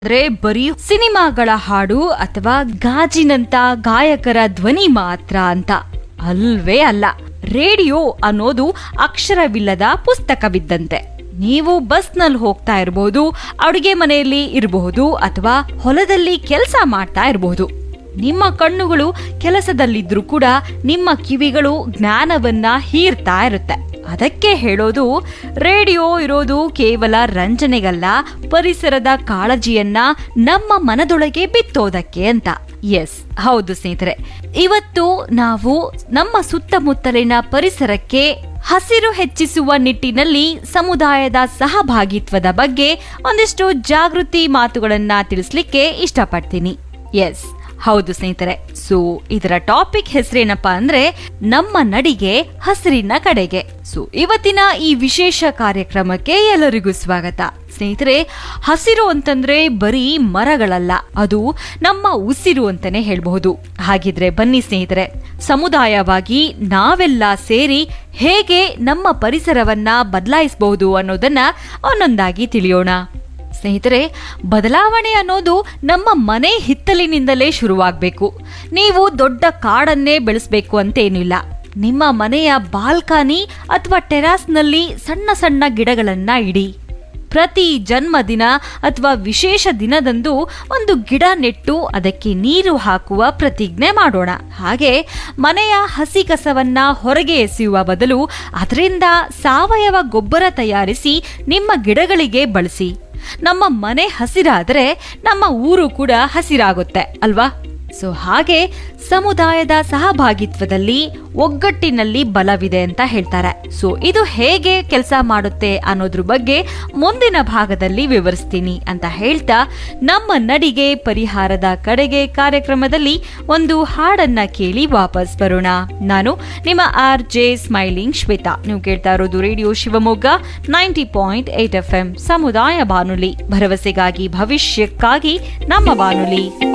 ಅಂದ್ರೆ ಬರೀ ಸಿನಿಮಾಗಳ ಹಾಡು ಅಥವಾ ಗಾಜಿನಂತ ಗಾಯಕರ ಧ್ವನಿ ಮಾತ್ರ ಅಂತ ಅಲ್ವೇ ಅಲ್ಲ ರೇಡಿಯೋ ಅನ್ನೋದು ಅಕ್ಷರವಿಲ್ಲದ ಪುಸ್ತಕವಿದ್ದಂತೆ ನೀವು ಬಸ್ನಲ್ಲಿ ಹೋಗ್ತಾ ಇರಬಹುದು ಅಡುಗೆ ಮನೆಯಲ್ಲಿ ಇರಬಹುದು ಅಥವಾ ಹೊಲದಲ್ಲಿ ಕೆಲಸ ಮಾಡ್ತಾ ಇರಬಹುದು ನಿಮ್ಮ ಕಣ್ಣುಗಳು ಕೆಲಸದಲ್ಲಿದ್ರೂ ಕೂಡ ನಿಮ್ಮ ಕಿವಿಗಳು ಜ್ಞಾನವನ್ನ ಹೀರ್ತಾ ಇರುತ್ತೆ ಅದಕ್ಕೆ ಹೇಳೋದು ರೇಡಿಯೋ ಇರೋದು ಕೇವಲ ರಂಜನೆಗಲ್ಲ ಪರಿಸರದ ಕಾಳಜಿಯನ್ನ ನಮ್ಮ ಮನದೊಳಗೆ ಬಿತ್ತೋದಕ್ಕೆ ಅಂತ ಎಸ್ ಹೌದು ಸ್ನೇಹಿತರೆ ಇವತ್ತು ನಾವು ನಮ್ಮ ಸುತ್ತಮುತ್ತಲಿನ ಪರಿಸರಕ್ಕೆ ಹಸಿರು ಹೆಚ್ಚಿಸುವ ನಿಟ್ಟಿನಲ್ಲಿ ಸಮುದಾಯದ ಸಹಭಾಗಿತ್ವದ ಬಗ್ಗೆ ಒಂದಿಷ್ಟು ಜಾಗೃತಿ ಮಾತುಗಳನ್ನ ತಿಳಿಸ್ಲಿಕ್ಕೆ ಇಷ್ಟಪಡ್ತೀನಿ ಎಸ್ ಹೌದು ಸ್ನೇಹಿತರೆ ಸೊ ಇದರ ಟಾಪಿಕ್ ಹೆಸರೇನಪ್ಪಾ ಅಂದ್ರೆ ನಮ್ಮ ನಡಿಗೆ ಹಸಿರಿನ ಕಡೆಗೆ ಸೊ ಇವತ್ತಿನ ಈ ವಿಶೇಷ ಕಾರ್ಯಕ್ರಮಕ್ಕೆ ಎಲ್ಲರಿಗೂ ಸ್ವಾಗತ ಸ್ನೇಹಿತರೆ ಹಸಿರು ಅಂತಂದ್ರೆ ಬರೀ ಮರಗಳಲ್ಲ ಅದು ನಮ್ಮ ಉಸಿರು ಅಂತಾನೆ ಹೇಳ್ಬಹುದು ಹಾಗಿದ್ರೆ ಬನ್ನಿ ಸ್ನೇಹಿತರೆ ಸಮುದಾಯವಾಗಿ ನಾವೆಲ್ಲ ಸೇರಿ ಹೇಗೆ ನಮ್ಮ ಪರಿಸರವನ್ನ ಬದಲಾಯಿಸಬಹುದು ಅನ್ನೋದನ್ನ ಒಂದೊಂದಾಗಿ ತಿಳಿಯೋಣ ಸ್ನೇಹಿತರೆ ಬದಲಾವಣೆ ಅನ್ನೋದು ನಮ್ಮ ಮನೆ ಹಿತ್ತಲಿನಿಂದಲೇ ಶುರುವಾಗಬೇಕು ನೀವು ದೊಡ್ಡ ಕಾಡನ್ನೇ ಬೆಳೆಸಬೇಕು ಅಂತೇನಿಲ್ಲ ನಿಮ್ಮ ಮನೆಯ ಬಾಲ್ಕನಿ ಅಥವಾ ಟೆರಾಸ್ನಲ್ಲಿ ಸಣ್ಣ ಸಣ್ಣ ಗಿಡಗಳನ್ನ ಇಡಿ ಪ್ರತಿ ಜನ್ಮದಿನ ಅಥವಾ ವಿಶೇಷ ದಿನದಂದು ಒಂದು ಗಿಡ ನೆಟ್ಟು ಅದಕ್ಕೆ ನೀರು ಹಾಕುವ ಪ್ರತಿಜ್ಞೆ ಮಾಡೋಣ ಹಾಗೆ ಮನೆಯ ಹಸಿ ಕಸವನ್ನ ಹೊರಗೆ ಎಸೆಯುವ ಬದಲು ಅದರಿಂದ ಸಾವಯವ ಗೊಬ್ಬರ ತಯಾರಿಸಿ ನಿಮ್ಮ ಗಿಡಗಳಿಗೆ ಬಳಸಿ ನಮ್ಮ ಮನೆ ಹಸಿರಾದರೆ ನಮ್ಮ ಊರು ಕೂಡ ಹಸಿರಾಗುತ್ತೆ ಅಲ್ವಾ ಸೊ ಹಾಗೆ ಸಮುದಾಯದ ಸಹಭಾಗಿತ್ವದಲ್ಲಿ ಒಗ್ಗಟ್ಟಿನಲ್ಲಿ ಬಲವಿದೆ ಅಂತ ಹೇಳ್ತಾರೆ ಸೊ ಇದು ಹೇಗೆ ಕೆಲಸ ಮಾಡುತ್ತೆ ಅನ್ನೋದ್ರ ಬಗ್ಗೆ ಮುಂದಿನ ಭಾಗದಲ್ಲಿ ವಿವರಿಸ್ತೀನಿ ಅಂತ ಹೇಳ್ತಾ ನಮ್ಮ ನಡಿಗೆ ಪರಿಹಾರದ ಕಡೆಗೆ ಕಾರ್ಯಕ್ರಮದಲ್ಲಿ ಒಂದು ಹಾಡನ್ನ ಕೇಳಿ ವಾಪಸ್ ಬರೋಣ ನಾನು ನಿಮ್ಮ ಆರ್ ಜೆ ಸ್ಮೈಲಿಂಗ್ ಶ್ವೇತಾ ನೀವು ಕೇಳ್ತಾ ಇರೋದು radio Shivamogga ninety point eight F M ಸಮುದಾಯ ಬಾನುಲಿ ಭರವಸೆಗಾಗಿ ಭವಿಷ್ಯಕ್ಕಾಗಿ ನಮ್ಮ ಬಾನುಲಿ